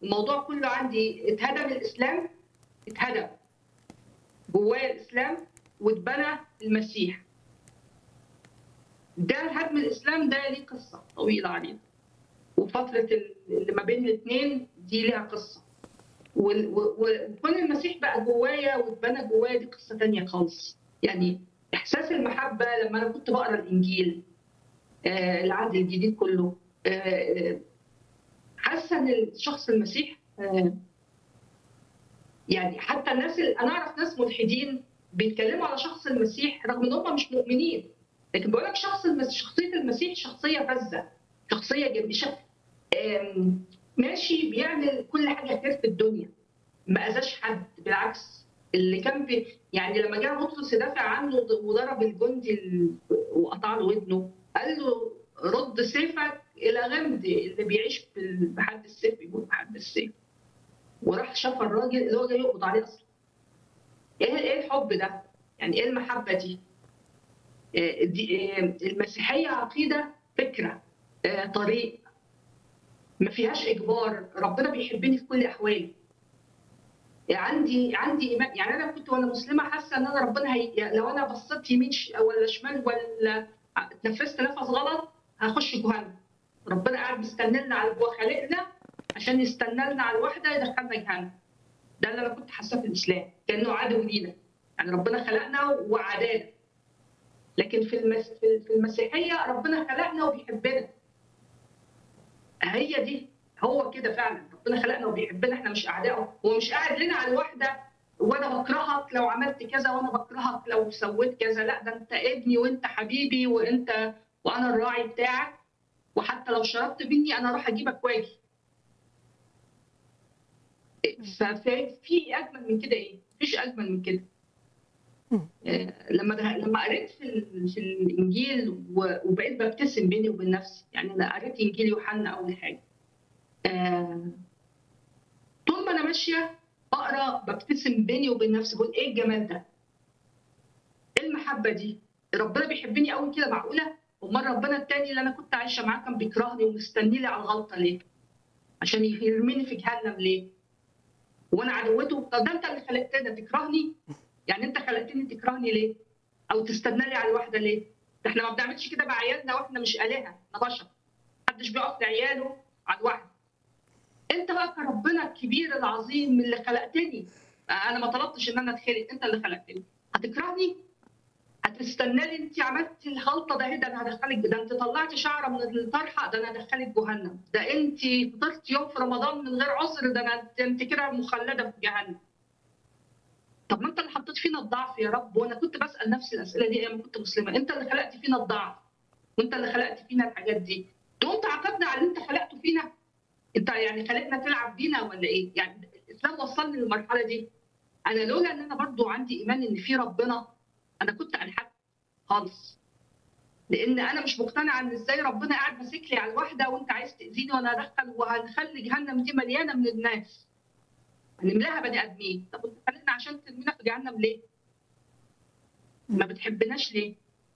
الموضوع كله عندي اتهدم الاسلام اتهدم جوايا الاسلام واتبنى المسيح ده هدم الاسلام ده ليه قصه طويله علينا وفتره اللي ما بين الاثنين دي ليها قصه وال- و- وكون المسيح بقى جوايا واتبنى جوايا دي قصه تانية خالص يعني احساس المحبه لما انا كنت بقرا الانجيل آه، العهد الجديد كله آه، حاسه ان الشخص المسيح آه، يعني حتى الناس اللي انا اعرف ناس ملحدين بيتكلموا على شخص المسيح رغم ان هم مش مؤمنين لكن بيقول لك شخص المسيح شخصيه المسيح شخصيه فذه شخصيه جميله آم، ماشي بيعمل كل حاجه خير في الدنيا ما اذاش حد بالعكس اللي كان بي يعني لما جه بطرس يدافع عنه وضرب الجندي ال- وقطع له ودنه قال له رد سيفك الى غمد اللي بيعيش بال- بحد السيف يموت بحد السيف وراح شاف الراجل اللي هو جاي يقبض عليه اصلا ايه ايه الحب ده؟ يعني ايه المحبه دي؟ آه، دي آه، المسيحيه عقيده فكره آه، طريق ما فيهاش اجبار ربنا بيحبني في كل احوالي عندي عندي ايمان يعني انا كنت وانا مسلمه حاسه ان انا ربنا هي... يعني لو انا بصيت يمين ش- ولا شمال ولا تنفست نفس غلط هخش جهنم ربنا قاعد مستنى لنا على هو خالقنا عشان يستنى لنا على الواحده يدخلنا جهنم ده اللي انا كنت حاساه في الاسلام كانه عدو لينا يعني ربنا خلقنا وعدانا لكن في المس... في في المسيحيه ربنا خلقنا وبيحبنا هي دي هو كده فعلا ربنا خلقنا وبيحبنا احنا مش اعدائه هو مش قاعد لنا على الواحده وانا بكرهك لو عملت كذا وانا بكرهك لو سويت كذا لا ده انت ابني وانت حبيبي وانت وانا الراعي بتاعك وحتى لو شربت مني انا اروح اجيبك واجي ففي في اجمل من كده ايه؟ مفيش اجمل من كده مم. آه، لما ده- لما قريت في ال- في الانجيل و- وبقيت ببتسم بيني وبين نفسي يعني انا قريت انجيل يوحنا اول حاجه آه، طول ما انا ماشيه بقرا ببتسم بيني وبين نفسي بقول ايه الجمال ده؟ ايه المحبه دي؟ ربنا بيحبني قوي كده معقوله؟ امال ربنا التاني اللي انا كنت عايشه معاه كان بيكرهني ومستني لي على الغلطه ليه؟ عشان يرميني في جهنم ليه؟ وانا عدوته طب ده انت اللي خلقتني تكرهني؟ يعني انت خلقتني تكرهني ليه؟ او تستنى لي على الواحده ليه؟ ده احنا ما بنعملش كده مع عيالنا واحنا مش الهه احنا بشر محدش بيقف لعياله على الواحده انت بقى كربنا الكبير العظيم اللي خلقتني انا ما طلبتش ان انا اتخلق انت اللي خلقتني هتكرهني هتستنى لي انت عملتي الغلطه ده ايه ده انا هدخلك ده انت طلعتي شعره من الطرحه ده انا هدخلك جهنم ده انت فطرت يوم في رمضان من غير عذر ده انا انت كده مخلده في جهنم طب ما انت اللي حطيت فينا الضعف يا رب وانا كنت بسال نفسي الاسئله دي ايام ما كنت مسلمه انت اللي خلقت فينا الضعف وانت اللي خلقت فينا الحاجات دي تقوم تعاقبنا على اللي انت خلقته فينا انت يعني خلقنا تلعب بينا ولا ايه يعني الاسلام وصلني للمرحله دي انا لولا ان انا برضو عندي ايمان ان في ربنا انا كنت الحقت خالص لان انا مش مقتنعه ان ازاي ربنا قاعد ماسك لي على الواحده وانت عايز تاذيني وانا ادخل وهنخلي جهنم دي مليانه من الناس هنملاها بني ادمين طب انت خلقنا عشان ترمينا في جهنم ليه؟ ما بتحبناش ليه؟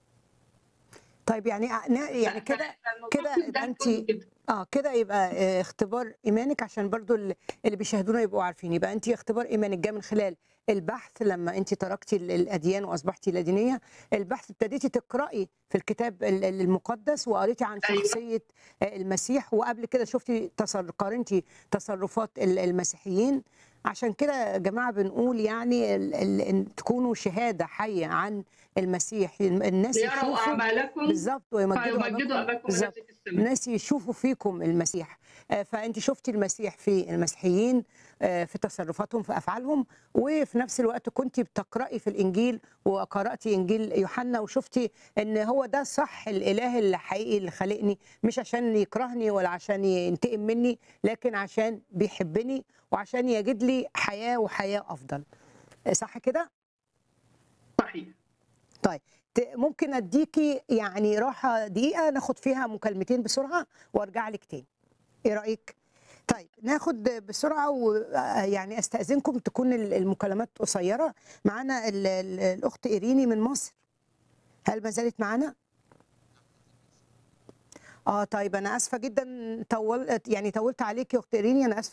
طيب يعني يعني كده كده يبقى انت اه كده يبقى آه، اختبار ايمانك عشان برضو اللي اللي بيشاهدونا يبقوا عارفين يبقى انت اختبار ايمانك جاء من خلال البحث لما انت تركتي ال- الاديان واصبحتي لا دينيه البحث ابتديتي تقراي في الكتاب ال- ال- المقدس وقريتي عن أيوة. شخصيه آه، المسيح وقبل كده شفتي تصر... قارنتي تصرفات ال- المسيحيين عشان كده يا جماعه بنقول يعني ال... ال... إن تكونوا شهاده حيه عن المسيح الناس ليروا يشوفوا اعمالكم بالظبط ويمجدوا فيمجدوا أباكم. اباكم بالظبط الذي في السماء الناس يشوفوا فيكم المسيح آه، فانت شفتي المسيح في المسيحيين آه، في تصرفاتهم في افعالهم وفي نفس الوقت كنت بتقراي في الانجيل وقراتي انجيل يوحنا وشفتي ان هو ده صح الاله الحقيقي اللي خلقني مش عشان يكرهني ولا عشان ينتقم مني لكن عشان بيحبني وعشان يجد لي حياه وحياه افضل آه، صح كده صحيح طيب ت- ممكن اديكي يعني راحه دقيقه ناخد فيها مكالمتين بسرعه وارجع لك تاني ايه رايك طيب ناخد بسرعه ويعني استاذنكم تكون ال- المكالمات قصيره معانا ال- ال- الاخت ايريني من مصر هل ما زالت معانا اه طيب انا اسفه جدا طول يعني طولت عليكي يا اخت ايريني انا اسفه